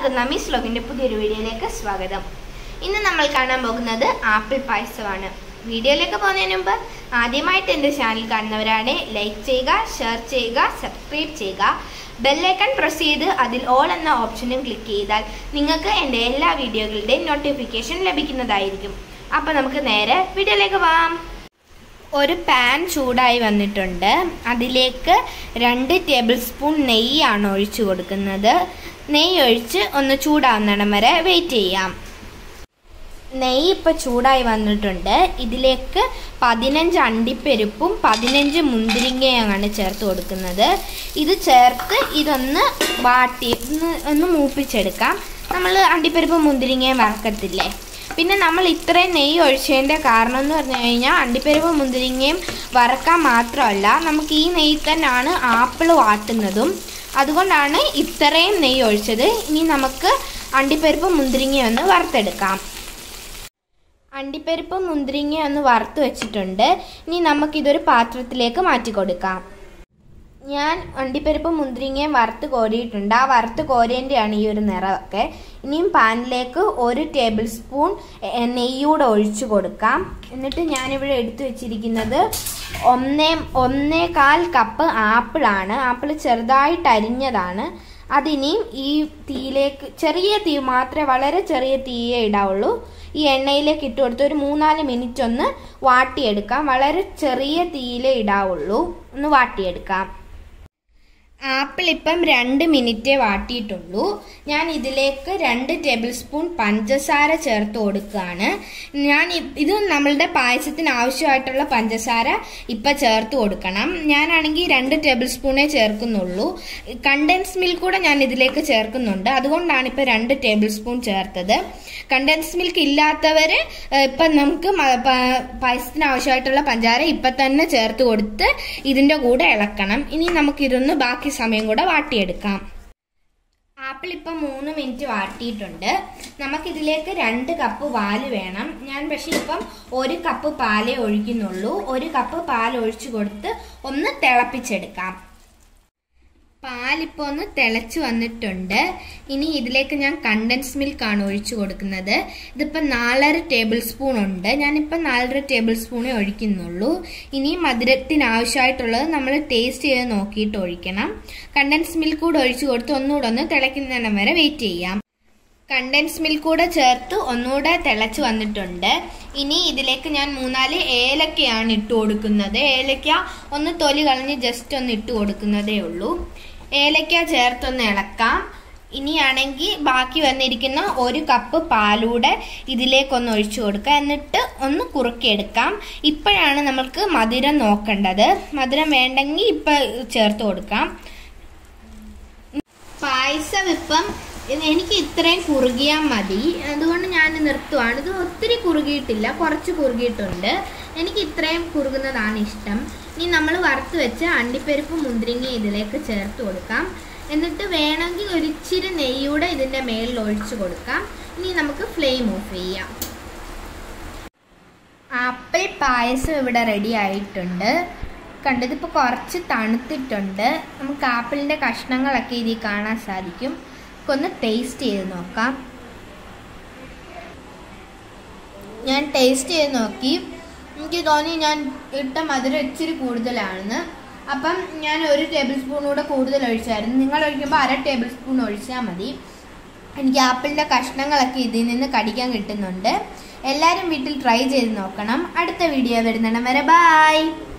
എല്ലാവർക്കും നമീസ് ലോഗിന്റെ പുതിയൊരു വീഡിയോയിലേക്ക് സ്വാഗതം ഇന്ന് നമ്മൾ കാണാൻ പോകുന്നത് ആപ്പിൾ പായസമാണ് വീഡിയോയിലേക്ക് പോകുന്നതിന് മുമ്പ് ആദ്യമായിട്ട് എൻ്റെ ചാനൽ കാണുന്നവരാണ് ലൈക്ക് ചെയ്യുക ഷെയർ ചെയ്യുക സബ്സ്ക്രൈബ് ചെയ്യുക ബെല്ലൈക്കൺ പ്രസ് ചെയ്ത് അതിൽ ഓൾ എന്ന ഓപ്ഷനും ക്ലിക്ക് ചെയ്താൽ നിങ്ങൾക്ക് എൻ്റെ എല്ലാ വീഡിയോകളുടെയും നോട്ടിഫിക്കേഷൻ ലഭിക്കുന്നതായിരിക്കും അപ്പോൾ നമുക്ക് നേരെ വീഡിയോയിലേക്ക് പോകാം ഒരു പാൻ ചൂടായി വന്നിട്ടുണ്ട് അതിലേക്ക് രണ്ട് ടേബിൾ സ്പൂൺ നെയ്യാണ് ഒഴിച്ചു കൊടുക്കുന്നത് നെയ്യ് ഒഴിച്ച് ഒന്ന് ചൂടാവുന്നിടം വരെ വെയിറ്റ് ചെയ്യാം നെയ്യ് ഇപ്പോൾ ചൂടായി വന്നിട്ടുണ്ട് ഇതിലേക്ക് പതിനഞ്ച് അണ്ടിപ്പരിപ്പും പതിനഞ്ച് മുന്തിരിങ്ങയാണ് ചേർത്ത് കൊടുക്കുന്നത് ഇത് ചേർത്ത് ഇതൊന്ന് വാട്ടി ഒന്ന് ഒന്ന് മൂപ്പിച്ചെടുക്കാം നമ്മൾ അണ്ടിപ്പരിപ്പും മുന്തിരിങ്ങയും വറക്കത്തില്ലേ പിന്നെ നമ്മൾ ഇത്രയും നെയ്യ് ഒഴിച്ചതിൻ്റെ കാരണം എന്ന് പറഞ്ഞു കഴിഞ്ഞാൽ അണ്ടിപ്പരിപ്പും മുന്തിരിങ്ങയും വറക്കാൻ മാത്രമല്ല നമുക്ക് ഈ നെയ്യ് തന്നെയാണ് ആപ്പിൾ വാട്ടുന്നതും അതുകൊണ്ടാണ് ഇത്രയും നെയ്യ് ഒഴിച്ചത് ഇനി നമുക്ക് അണ്ടിപ്പരിപ്പും മുന്തിരിങ്ങയും ഒന്ന് വറുത്തെടുക്കാം അണ്ടിപ്പരിപ്പും മുന്തിരിങ്ങയും ഒന്ന് വറുത്ത് വെച്ചിട്ടുണ്ട് ഇനി നമുക്കിതൊരു പാത്രത്തിലേക്ക് മാറ്റി കൊടുക്കാം ഞാൻ അണ്ടിപ്പരിപ്പും മുന്തിരിങ്ങയും വറുത്ത് കോരിയിട്ടുണ്ട് ആ വറുത്ത് കോരേൻ്റെയാണ് ഈ ഒരു നിറമൊക്കെ ഇനിയും പാനിലേക്ക് ഒരു ടേബിൾ സ്പൂൺ നെയ്യൂടെ ഒഴിച്ചു കൊടുക്കാം എന്നിട്ട് ഞാനിവിടെ എടുത്തു വെച്ചിരിക്കുന്നത് ഒന്നേ ഒന്നേകാൽ കപ്പ് ആപ്പിളാണ് ആപ്പിൾ ചെറുതായിട്ട് അരിഞ്ഞതാണ് അതിനിയും ഈ തീയിലേക്ക് ചെറിയ തീ മാത്രമേ വളരെ ചെറിയ തീയേ ഇടാവുള്ളൂ ഈ എണ്ണയിലേക്ക് ഇട്ട് കൊടുത്ത് ഒരു മൂന്നാല് മിനിറ്റ് ഒന്ന് വാട്ടിയെടുക്കാം വളരെ ചെറിയ തീയിലേ ഇടാവുള്ളൂ ഒന്ന് വാട്ടിയെടുക്കാം ആപ്പിൾ ഇപ്പം രണ്ട് മിനിറ്റേ വാട്ടിയിട്ടുള്ളൂ ഞാൻ ഇതിലേക്ക് രണ്ട് ടേബിൾ സ്പൂൺ പഞ്ചസാര ചേർത്ത് കൊടുക്കുകയാണ് ഞാൻ ഇത് നമ്മളുടെ പായസത്തിന് ആവശ്യമായിട്ടുള്ള പഞ്ചസാര ഇപ്പം ചേർത്ത് കൊടുക്കണം ഞാനാണെങ്കിൽ രണ്ട് ടേബിൾ സ്പൂണേ ചേർക്കുന്നുള്ളൂ കണ്ടൻസ് മിൽക്ക് കൂടെ ഞാൻ ഇതിലേക്ക് ചേർക്കുന്നുണ്ട് അതുകൊണ്ടാണ് ഇപ്പം രണ്ട് ടേബിൾ സ്പൂൺ ചേർത്തത് കണ്ടൻസ് മിൽക്ക് ഇല്ലാത്തവർ ഇപ്പം നമുക്ക് പായസത്തിന് ആവശ്യമായിട്ടുള്ള പഞ്ചാര ഇപ്പം തന്നെ ചേർത്ത് കൊടുത്ത് ഇതിൻ്റെ കൂടെ ഇളക്കണം ഇനി നമുക്കിതൊന്ന് ബാക്കി സമയം കൂടെ വാട്ടിയെടുക്കാം ആപ്പിൾ ഇപ്പം മൂന്ന് മിനിറ്റ് വാട്ടിയിട്ടുണ്ട് നമുക്കിതിലേക്ക് രണ്ട് കപ്പ് പാല് വേണം ഞാൻ പക്ഷെ ഇപ്പം ഒരു കപ്പ് പാലേ ഒഴിക്കുന്നുള്ളൂ ഒരു കപ്പ് പാൽ ഒഴിച്ചു കൊടുത്ത് ഒന്ന് തിളപ്പിച്ചെടുക്കാം പാലിപ്പോൾ ഒന്ന് തിളച്ച് വന്നിട്ടുണ്ട് ഇനി ഇതിലേക്ക് ഞാൻ കണ്ടൻസ് മിൽക്കാണ് ഒഴിച്ചു കൊടുക്കുന്നത് ഇതിപ്പോൾ നാലര ടേബിൾ സ്പൂൺ ഉണ്ട് ഞാനിപ്പോൾ നാലര ടേബിൾ സ്പൂണേ ഒഴിക്കുന്നുള്ളൂ ഇനി മധുരത്തിന് ആവശ്യമായിട്ടുള്ളത് നമ്മൾ ടേസ്റ്റ് ചെയ്ത് നോക്കിയിട്ട് ഒഴിക്കണം കണ്ടൻസ് മിൽക്ക് കൂടെ ഒഴിച്ചു കൊടുത്ത് ഒന്നുകൂടെ ഒന്ന് തിളയ്ക്കുന്നതിന് വരെ വെയിറ്റ് ചെയ്യാം കണ്ടൻസ് മിൽക്ക് കൂടെ ചേർത്ത് ഒന്നുകൂടെ തിളച്ച് വന്നിട്ടുണ്ട് ഇനി ഇതിലേക്ക് ഞാൻ മൂന്നാല് ഏലക്കയാണ് ഇട്ട് കൊടുക്കുന്നത് ഏലക്ക ഒന്ന് തൊലി കളഞ്ഞ് ജസ്റ്റ് ഒന്ന് ഇട്ട് കൊടുക്കുന്നതേ ഉള്ളൂ ഏലക്ക ചേർത്തൊന്ന് ഇളക്കാം ഇനിയാണെങ്കിൽ ബാക്കി വന്നിരിക്കുന്ന ഒരു കപ്പ് പാലൂടെ ഇതിലേക്കൊന്ന് ഒഴിച്ചു കൊടുക്കുക എന്നിട്ട് ഒന്ന് കുറുക്കിയെടുക്കാം ഇപ്പോഴാണ് നമ്മൾക്ക് മധുരം നോക്കേണ്ടത് മധുരം വേണ്ടെങ്കിൽ ഇപ്പം ചേർത്ത് കൊടുക്കാം പായസം ഇപ്പം എനിക്ക് ഇത്രയും കുറുകിയാൽ മതി അതുകൊണ്ട് ഞാൻ നിർത്തുവാണ് ഇത് ഒത്തിരി കുറുകിയിട്ടില്ല കുറച്ച് കുറുകിയിട്ടുണ്ട് എനിക്ക് ഇത്രയും കുറുകുന്നതാണ് ഇഷ്ടം ഇനി നമ്മൾ വറുത്ത് വെച്ച് അണ്ടിപ്പരിപ്പ് മുന്തിരിങ്ങ ഇതിലേക്ക് ചേർത്ത് കൊടുക്കാം എന്നിട്ട് വേണമെങ്കിൽ ഒരിച്ചിരി നെയ്യൂടെ ഇതിൻ്റെ മേളിൽ ഒഴിച്ചു കൊടുക്കാം ഇനി നമുക്ക് ഫ്ലെയിം ഓഫ് ചെയ്യാം ആപ്പിൾ പായസം ഇവിടെ റെഡി ആയിട്ടുണ്ട് കണ്ടതിപ്പോൾ കുറച്ച് തണുത്തിട്ടുണ്ട് നമുക്ക് ആപ്പിളിൻ്റെ കഷ്ണങ്ങളൊക്കെ ഇതിൽ കാണാൻ സാധിക്കും ഒന്ന് ടേസ്റ്റ് ചെയ്ത് നോക്കാം ഞാൻ ടേസ്റ്റ് ചെയ്ത് നോക്കി എനിക്ക് തോന്നി ഞാൻ ഇട്ട മധുരം ഇച്ചിരി കൂടുതലാണെന്ന് അപ്പം ഞാൻ ഒരു ടേബിൾ സ്പൂൺ കൂടെ കൂടുതൽ ഒഴിച്ചായിരുന്നു നിങ്ങൾ ഒഴിക്കുമ്പോൾ അര ടേബിൾ സ്പൂൺ ഒഴിച്ചാൽ മതി എനിക്ക് ആപ്പിളിൻ്റെ കഷ്ണങ്ങളൊക്കെ ഇതിൽ നിന്ന് കടിക്കാൻ കിട്ടുന്നുണ്ട് എല്ലാവരും വീട്ടിൽ ട്രൈ ചെയ്ത് നോക്കണം അടുത്ത വീഡിയോ വരുന്നിടം വരെ ബായ്